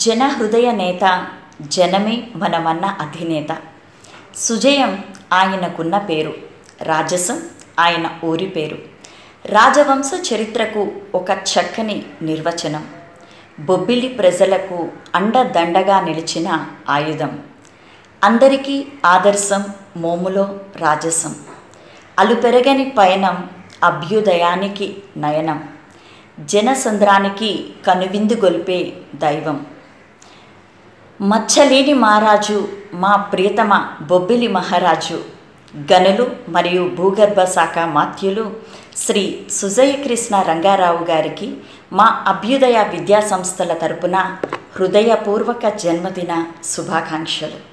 జన హృదయ నేత జనమే మనమన్న అధినేత సుజయం ఆయనకున్న పేరు రాజసం ఆయన ఊరి పేరు రాజవంశ చరిత్రకు ఒక చక్కని నిర్వచనం బొబ్బిలి ప్రజలకు అండదండగా నిలిచిన ఆయుధం అందరికీ ఆదర్శం మోములో రాజసం అలుపెరగని పయనం అభ్యుదయానికి నయనం జనసంద్రానికి కనువిందు గొల్పే దైవం మచ్చలేని మహారాజు మా ప్రియతమ బొబ్బిలి మహారాజు గనులు మరియు భూగర్భ శాఖ మాత్యులు శ్రీ సుజయకృష్ణ రంగారావు గారికి మా అభ్యుదయ విద్యా సంస్థల తరపున హృదయపూర్వక జన్మదిన శుభాకాంక్షలు